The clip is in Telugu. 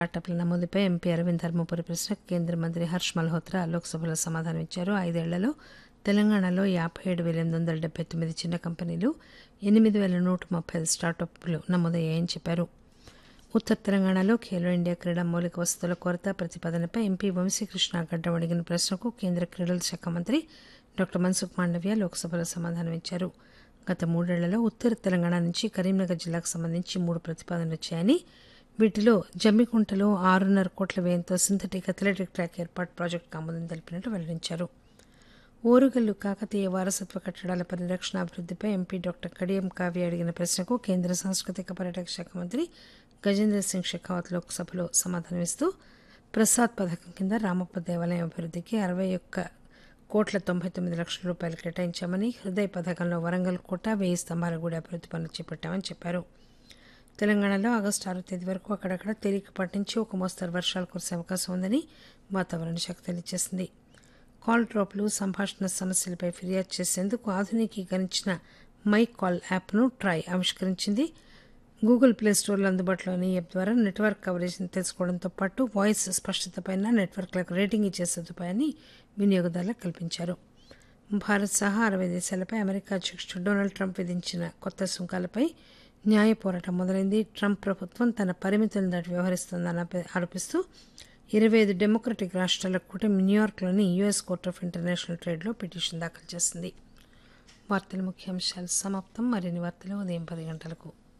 స్టార్టప్ల నమోదుపై ఎంపీ అరవింద్ ధర్మపురి ప్రశ్నకు కేంద్ర మంత్రి హర్ష్ మల్హోత్రా లోక్సభలో సమాధానం ఇచ్చారు ఐదేళ్లలో తెలంగాణలో యాభై ఏడు వేల ఎనిమిది వందల డెబ్బై తొమ్మిది చిన్న కంపెనీలు ఎనిమిది వేల నూట ముప్పై ఐదు స్టార్టప్లు నమోదయ్యాయని చెప్పారు ఉత్తర తెలంగాణలో ఖేలో ఇండియా క్రీడా మౌలిక వసతుల కొరత ప్రతిపాదనపై ఎంపీ వంశీకృష్ణ గడ్డం అడిగిన ప్రశ్నకు కేంద్ర క్రీడల శాఖ మంత్రి డాక్టర్ మన్సుఖ్ మాండవ్య లోక్సభలో సమాధానం ఇచ్చారు గత మూడేళ్లలో ఉత్తర తెలంగాణ నుంచి కరీంనగర్ జిల్లాకు సంబంధించి మూడు ప్రతిపాదనలు వచ్చాయని వీటిలో జమ్మికుంటలో ఆరున్నర కోట్ల వ్యయంతో సింథటిక్ అథ్లెటిక్ ట్రాక్ ఏర్పాటు ప్రాజెక్టుకు ఆమోదం తెలిపినట్టు వెల్లడించారు ఓరుగల్లు కాకతీయ వారసత్వ కట్టడాల పరిరక్షణ అభివృద్దిపై ఎంపీ డాక్టర్ కడియం కావ్య అడిగిన ప్రశ్నకు కేంద్ర సాంస్కృతిక పర్యాటక శాఖ మంత్రి గజేంద్ర సింగ్ షెకావత్ లోక్సభలో సమాధానమిస్తూ ప్రసాద్ పథకం కింద రామప్ప దేవాలయం అభివృద్దికి అరవై ఒక్క కోట్ల తొంభై తొమ్మిది లక్షల రూపాయలు కేటాయించామని హృదయ పథకంలో వరంగల్ కోట వెయ్యి స్తంభాల గుడి అభివృద్ది పనులు చేపట్టామని చెప్పారు తెలంగాణలో ఆగస్టు ఆరో తేదీ వరకు అక్కడక్కడ తేలికపాటి నుంచి ఒక మోస్తరు వర్షాలు కురిసే అవకాశం ఉందని వాతావరణ శాఖ తెలియజేసింది కాల్ డ్రాప్లు సంభాషణ సమస్యలపై ఫిర్యాదు చేసేందుకు ఆధునికీకరించిన మై కాల్ యాప్ను ట్రై ఆవిష్కరించింది గూగుల్ ప్లే స్టోర్లో అందుబాటులోని ఈ యాప్ ద్వారా నెట్వర్క్ కవరేజ్ని తెలుసుకోవడంతో పాటు వాయిస్ స్పష్టతపైన నెట్వర్క్లకు రేటింగ్ ఇచ్చే సదుపాయాన్ని వినియోగదారులకు కల్పించారు భారత్ సహా అరవై దేశాలపై అమెరికా అధ్యక్షుడు డొనాల్డ్ ట్రంప్ విధించిన కొత్త సుంకాలపై న్యాయ పోరాటం మొదలైంది ట్రంప్ ప్రభుత్వం తన పరిమితులను దాటి వ్యవహరిస్తోందని ఆపి- ఆరోపిస్తూ ఇరవై ఐదు డెమోక్రటిక్ రాష్ట్రాల కూటమి న్యూయార్క్లోని యుఎస్ కోర్ట్ ఆఫ్ ఇంటర్నేషనల్ ట్రేడ్లో పిటిషన్ దాఖలు చేసింది వార్తల ముఖ్యాంశాలు సమాప్తం మరిన్ని వార్తలు ఉదయం పది గంటలకు